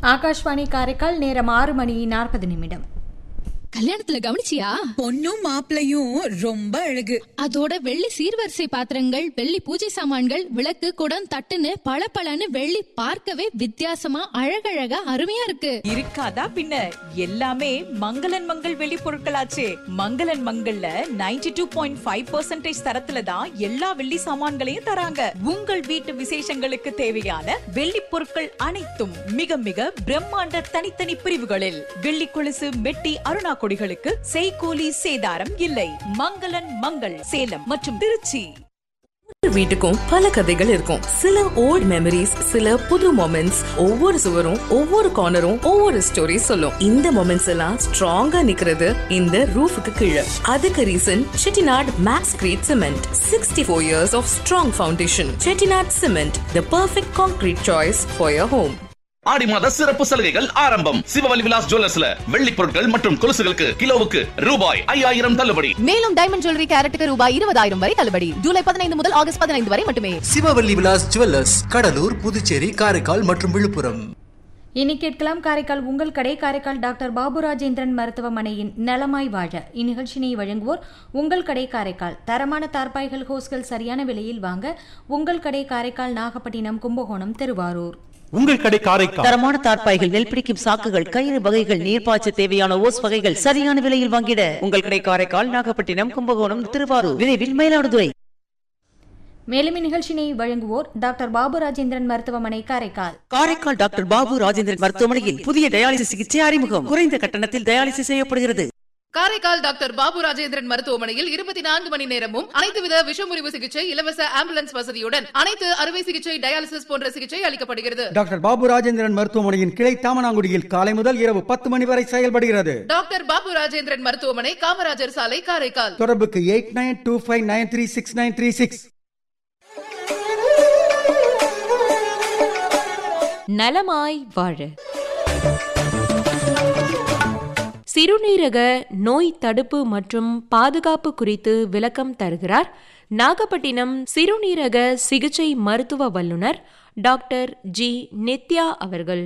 ஆகாஷ்வாணி காரைக்கால் நேரம் ஆறு மணி நாற்பது நிமிடம் கல்யாணத்துல கவனிச்சியா பொண்ணும் மாப்பிளையும் ரொம்ப அழகு அதோட வெள்ளி சீர்வரிசை பாத்திரங்கள் வெள்ளி பூஜை சாமான்கள் விளக்கு குடம் தட்டுன்னு பளபளன்னு வெள்ளி பார்க்கவே வித்தியாசமா அழகழகா அருமையா இருக்கு இருக்காதா பின்ன எல்லாமே மங்களன் மங்கள் வெளி பொருட்களாச்சே மங்களன் மங்கள்ல 92.5% டூ பாயிண்ட் ஃபைவ் தரத்துல தான் எல்லா வெள்ளி சாமான்களையும் தராங்க உங்கள் வீட்டு விசேஷங்களுக்கு தேவையான வெள்ளி பொருட்கள் அனைத்தும் மிக மிக பிரம்மாண்ட தனித்தனி பிரிவுகளில் வெள்ளி கொலுசு மெட்டி அருணா கொடிகளுக்கு செய்கூலி சேதாரம் இல்லை மங்களன் மங்கள் சேலம் மற்றும் திருச்சி ஒவ்வொரு வீட்டுக்கும் பல கதைகள் இருக்கும் சில ஓல்ட் மெமரிஸ் சில புது மொமெண்ட்ஸ் ஒவ்வொரு சுவரும் ஒவ்வொரு கார்னரும் ஒவ்வொரு ஸ்டோரி சொல்லும் இந்த மொமெண்ட்ஸ் எல்லாம் ஸ்ட்ராங்கா நிக்கிறது இந்த ரூஃபுக்கு கீழே அதுக்கு reason Chettinad Maxcreet cement sixty four years of strong foundation Chettinad cement the perfect concrete choice for your home ஆடி மாத சிறப்பு சலுகைகள் ஆரம்பம் சிவவலி விலாஸ் ஜுவல்லர்ஸ்ல வெள்ளி பொருட்கள் மற்றும் கொலுசுகளுக்கு கிலோவுக்கு ரூபாய் ஐயாயிரம் தள்ளுபடி மேலும் டைமண்ட் ஜுவல்லரி கேரட்டுக்கு ரூபாய் இருபதாயிரம் வரை தள்ளுபடி ஜூலை பதினைந்து முதல் ஆகஸ்ட் பதினைந்து வரை மட்டுமே சிவவல்லி விலாஸ் ஜுவல்லர்ஸ் கடலூர் புதுச்சேரி காரைக்கால் மற்றும் விழுப்புரம் இனி கேட்கலாம் காரைக்கால் உங்கள் கடை காரைக்கால் டாக்டர் பாபு ராஜேந்திரன் மருத்துவமனையின் நலமாய் வாழ இந்நிகழ்ச்சியினை வழங்குவோர் உங்கள் கடை காரைக்கால் தரமான தார்பாய்கள் ஹோஸ்கள் சரியான விலையில் வாங்க உங்கள் கடை காரைக்கால் நாகப்பட்டினம் கும்பகோணம் திருவாரூர் உங்கள் கடை காரைக்கால் தரமான தார்ப்பாய்கள் நெல் பிடிக்கும் சாக்குகள் கயிறு வகைகள் நீர்ப்பாய்ச்ச தேவையான ஓஸ் வகைகள் சரியான விலையில் வாங்கிட உங்கள் கடை காரைக்கால் நாகப்பட்டினம் கும்பகோணம் திருவாரூர் விரைவில் மயிலாடுதுறை மேலும் இந்நிகழ்ச்சியினை வழங்குவோர் டாக்டர் பாபு ராஜேந்திரன் மருத்துவமனை காரைக்கால் காரைக்கால் டாக்டர் பாபு ராஜேந்திரன் மருத்துவமனையில் புதிய டயாலிசிஸ் சிகிச்சை அறிமுகம் குறைந்த கட்டணத்தில் டயாலிசிஸ் செய்யப்படுகிறது காரைக்கால் டாக்டர் பாபு ராஜேந்திரன் மருத்துவமனையில் இருபத்தி நான்கு மணி நேரமும் அனைத்து வித விஷமுறிவு சிகிச்சை இலவச ஆம்புலன்ஸ் வசதியுடன் அனைத்து அறுவை சிகிச்சை டயாலிசிஸ் போன்ற சிகிச்சை அளிக்கப்படுகிறது டாக்டர் பாபு ராஜேந்திரன் மருத்துவமனையின் கிளை தாமனாங்குடியில் காலை முதல் இரவு பத்து மணி வரை செயல்படுகிறது டாக்டர் பாபு ராஜேந்திரன் மருத்துவமனை காமராஜர் சாலை காரைக்கால் தொடர்புக்கு eight nine two five nine three six nine three six நலமாய் வாழ சிறுநீரக நோய் தடுப்பு மற்றும் பாதுகாப்பு குறித்து விளக்கம் தருகிறார் நாகப்பட்டினம் சிறுநீரக சிகிச்சை மருத்துவ வல்லுநர் டாக்டர் ஜி நித்யா அவர்கள்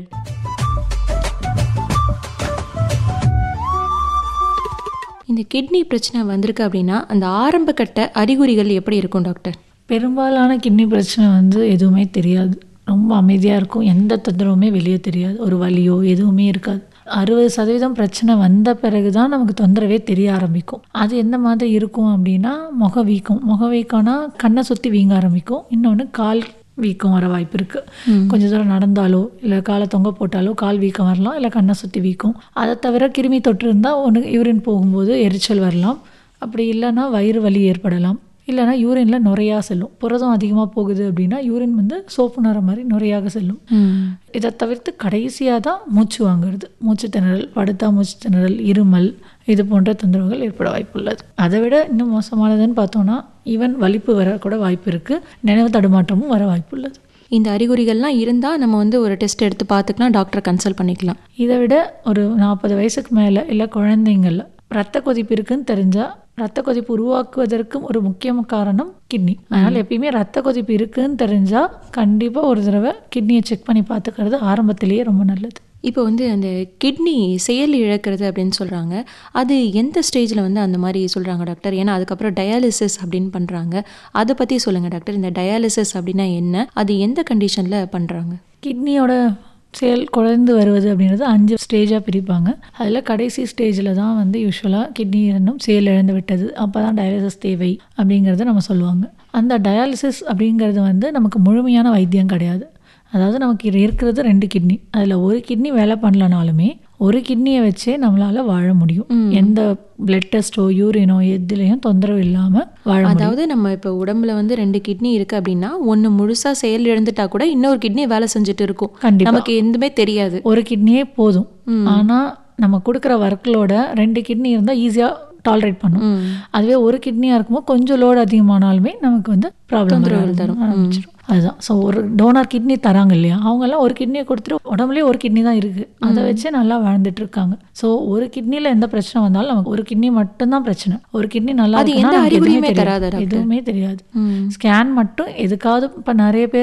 இந்த கிட்னி பிரச்சனை வந்திருக்கு அப்படின்னா அந்த ஆரம்ப கட்ட அறிகுறிகள் எப்படி இருக்கும் டாக்டர் பெரும்பாலான கிட்னி பிரச்சனை வந்து எதுவுமே தெரியாது ரொம்ப அமைதியாக இருக்கும் எந்த தொந்தரவுமே வெளியே தெரியாது ஒரு வலியோ எதுவுமே இருக்காது அறுபது சதவீதம் பிரச்சனை வந்த பிறகு தான் நமக்கு தொந்தரவே தெரிய ஆரம்பிக்கும் அது எந்த மாதிரி இருக்கும் அப்படின்னா முக வீக்கம் முக வீக்கம்னா கண்ணை சுற்றி வீங்க ஆரம்பிக்கும் இன்னொன்று கால் வீக்கம் வர வாய்ப்பு இருக்குது கொஞ்சம் தூரம் நடந்தாலோ இல்லை காலை தொங்க போட்டாலோ கால் வீக்கம் வரலாம் இல்லை கண்ணை சுற்றி வீக்கம் அதை தவிர கிருமி தொற்று இருந்தால் ஒன்று யூரின் போகும்போது எரிச்சல் வரலாம் அப்படி இல்லைன்னா வயிறு வலி ஏற்படலாம் இல்லைனா யூரினில் நுரையா செல்லும் புரதம் அதிகமாக போகுது அப்படின்னா யூரின் வந்து சோப்பு நுர மாதிரி நுரையாக செல்லும் இதை தவிர்த்து கடைசியாக தான் மூச்சு வாங்குறது மூச்சு திணறல் படுத்தா மூச்சு திணறல் இருமல் இது போன்ற தொந்தரவுகள் ஏற்பட வாய்ப்புள்ளது அதை விட இன்னும் மோசமானதுன்னு பார்த்தோன்னா ஈவன் வலிப்பு வர கூட வாய்ப்பு இருக்குது நினைவு தடுமாற்றமும் வர வாய்ப்புள்ளது இந்த அறிகுறிகள்லாம் இருந்தால் நம்ம வந்து ஒரு டெஸ்ட் எடுத்து பார்த்துக்கலாம் டாக்டரை கன்சல்ட் பண்ணிக்கலாம் இதை விட ஒரு நாற்பது வயசுக்கு மேலே இல்லை குழந்தைங்கள ரத்த கொதிப்பு இருக்குன்னு தெரிஞ்சால் ரத்த கொதிப்பு உருவாக்குவதற்கும் ஒரு முக்கிய காரணம் கிட்னி அதனால் எப்பயுமே ரத்த கொதிப்பு இருக்குன்னு தெரிஞ்சால் கண்டிப்பாக ஒரு தடவை கிட்னியை செக் பண்ணி பார்த்துக்கிறது ஆரம்பத்திலேயே ரொம்ப நல்லது இப்போ வந்து அந்த கிட்னி செயல் இழக்கிறது அப்படின்னு சொல்கிறாங்க அது எந்த ஸ்டேஜில் வந்து அந்த மாதிரி சொல்கிறாங்க டாக்டர் ஏன்னா அதுக்கப்புறம் டயாலிசிஸ் அப்படின்னு பண்ணுறாங்க அதை பற்றி சொல்லுங்கள் டாக்டர் இந்த டயாலிசிஸ் அப்படின்னா என்ன அது எந்த கண்டிஷனில் பண்ணுறாங்க கிட்னியோட செயல் குறைந்து வருவது அப்படின்றது அஞ்சு ஸ்டேஜாக பிரிப்பாங்க அதில் கடைசி ஸ்டேஜில் தான் வந்து யூஸ்வலாக கிட்னி இன்னும் செயல் இழந்து விட்டது அப்போ தான் டயாலிசிஸ் தேவை அப்படிங்கிறத நம்ம சொல்லுவாங்க அந்த டயாலிசிஸ் அப்படிங்கிறது வந்து நமக்கு முழுமையான வைத்தியம் கிடையாது அதாவது நமக்கு இருக்கிறது ரெண்டு கிட்னி அதில் ஒரு கிட்னி வேலை பண்ணலனாலுமே ஒரு கிட்னியை வச்சே நம்மளால வாழ முடியும் எந்த பிளட் டெஸ்ட்டோ யூரினோ எதுலேயும் தொந்தரவு இல்லாமல் வாழ அதாவது நம்ம இப்போ உடம்புல வந்து ரெண்டு கிட்னி இருக்கு அப்படின்னா ஒன்று முழுசா செயல் இழந்துட்டா கூட இன்னொரு கிட்னி வேலை செஞ்சுட்டு இருக்கும் கண்டிப்பா. நமக்கு எதுவுமே தெரியாது ஒரு கிட்னியே போதும் ஆனால் நம்ம கொடுக்குற ஒர்க்லோட ரெண்டு கிட்னி இருந்தால் ஈஸியாக டாலரேட் பண்ணும் அதுவே ஒரு கிட்னியாக இருக்கும்போது கொஞ்சம் லோடு அதிகமானாலுமே நமக்கு வந்து ப்ராப்ளம் தரும் ஆரம்பிச்சிடும் அதுதான் ஸோ ஒரு டோனர் கிட்னி தராங்க இல்லையா அவங்கெல்லாம் ஒரு கிட்னியை கொடுத்துட்டு உடம்புலேயே ஒரு கிட்னி தான் இருக்குது அதை வச்சு நல்லா வாழ்ந்துட்டு இருக்காங்க ஸோ ஒரு கிட்னியில் எந்த பிரச்சனை வந்தாலும் நமக்கு ஒரு கிட்னி மட்டும்தான் பிரச்சனை ஒரு கிட்னி நல்லா அது இருக்குன்னா எந்த நமக்கு எதுவுமே அறிகுறியுமே தெரியாது. தராதா டாக்டர்? எதுவுமே தெரியாது ஸ்கேன் மட்டும் எதுக்காவது இப்போ நிறைய பேர்